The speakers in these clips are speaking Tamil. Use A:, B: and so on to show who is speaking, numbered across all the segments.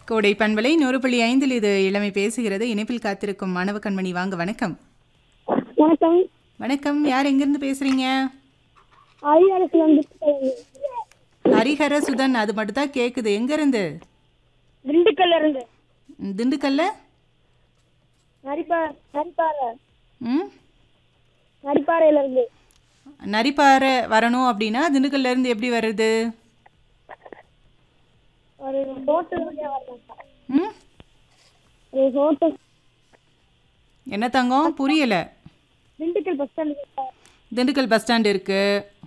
A: கோடை பண்பலை நூறு புள்ளி ஐந்தில் இது இளமை பேசுகிறது இணைப்பில் காத்திருக்கும் மாணவ கண்மணி வாங்க வணக்கம்
B: வணக்கம்
A: வணக்கம் யார் எங்கிருந்து பேசுறீங்க
B: அரியரசு வந்து
A: ஹரிஹர சுதன் அது மட்டும் தான் கேக்குது எங்க இருந்து
B: திண்டுக்கல்ல இருந்து
A: ம், திண்டுக்கல்ல
B: நரிப்பா நரிப்பாறை
A: ம்
B: நரிப்பாறையில இருந்து
A: நரிப்பாறை வரணும் அப்படின்னா திண்டுக்கல்ல இருந்து எப்படி வருது
B: ஒரு ஹோட்டல் வழியா வரலாம் சார்.
A: ம்
B: ஒரு ஹோட்டல்
A: என்ன தங்கம் புரியல
B: Dindigul bus stand sir.
A: Dindigul bus stand இருக்கு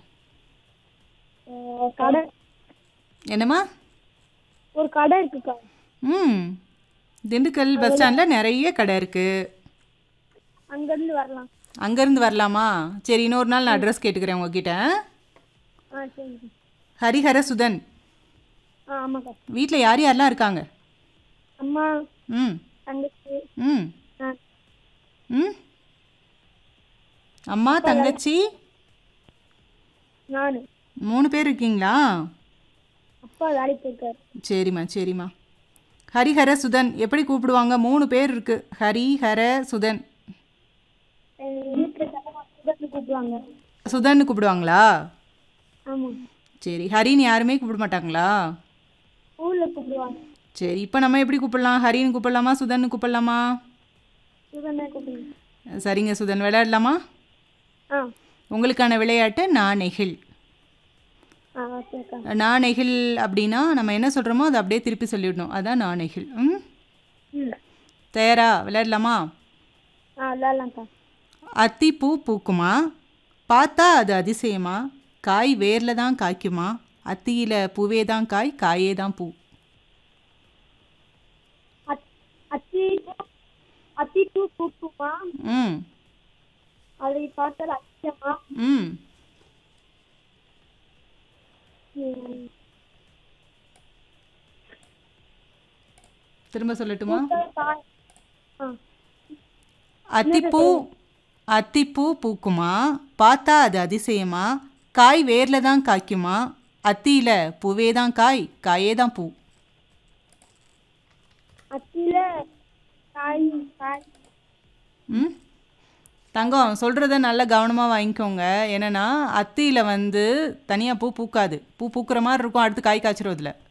B: அஹ் கடை
A: என்னம்மா
B: ஒரு கடை இருக்குக்கா
A: ம் திண்டுக்கல் பஸ் ஸ்டாண்டில் நிறைய கடை இருக்கு
B: அங்கிருந்து வரலாம்
A: அங்கேருந்து வரலாமா சரி இன்னொரு நாள் நான் அட்ரஸ் கேட்டுக்கிறேன் உங்ககிட்ட
B: ஆ சரிங்க
A: ஹரிஹர சுதன்
B: ஆ ஆமாக்கா
A: வீட்டில் யார் யாரெல்லாம் இருக்காங்க
B: அம்மா
A: ம்
B: தங்கச்சி
A: ம்
B: ஆ
A: ம் அம்மா தங்கச்சி
B: நான்
A: மூணு பேர் இருக்கீங்களா
B: அப்பா வேலைக்கு போயிருக்காரு
A: சரிம்மா சரிம்மா ஹரிஹர சுதன் எப்படி கூப்பிடுவாங்க மூணு பேர் இருக்கு ஹரிஹர சுதன்
B: எங்க வீட்டுல சட்டமா சுதர்னு கூப்பிடுவாங்க
A: சுதன்னு கூப்பிடுவாங்களா
B: ஆமா
A: சரி ஹரின்னு யாருமே கூப்பிட மாட்டாங்களா
B: ஊர்ல கூப்பிடுவாங்க
A: சரி இப்போ நம்ம எப்படி கூப்பிடலாம் ஹரின்னு கூப்பிடலாமா சுதன்னு கூப்பிடலாமா
B: சுதர்னே கூப்பிடுவாங்க
A: சரிங்க சுதன் விளையாடலாமா
B: ஆ
A: உங்களுக்கான விளையாட்டு நான் நெகிழ்
B: ஆ ஓகேக்கா
A: நான் நெகிழ் அப்படின்னா நம்ம என்ன சொல்கிறோமோ அதை அப்படியே திருப்பி சொல்லிடணும் அதான் நான் நெகிழ் ம்
B: ம்
A: தயாரா விளையாடலாமா
B: ஆ விளாட்லாம்க்கா
A: அத்திப்பூ பூக்குமா பார்த்தா அது அதிசயமா காய் வேரில் தான் காய்க்குமா அத்தியில் பூவே தான் காய் காயே தான் பூ
B: அத்- அத்தி அத்தி பூ பூக்குமா
A: ம்
B: அதை பார்த்தால் அச்சமா
A: ம்
B: ம்,
A: திரும்ப சொல்லட்டுமா
B: தாய் ஆ
A: அத்திப்பூ அத்திப்பூ பூக்குமா பார்த்தா அது அதிசயமா காய் வேரில் தான் காய்க்குமா அத்தியில் பூவே தான் காய் காயே தான் பூ
B: அத்தியில காய் காய்
A: ம் தங்கம் சொல்கிறத நல்லா கவனமாக வாங்கிக்கோங்க என்னென்னா அத்தியில் வந்து தனியாக பூ பூக்காது பூ பூக்கிற மாதிரி இருக்கும் அடுத்து காய் காய்ச்சிரும் அதில்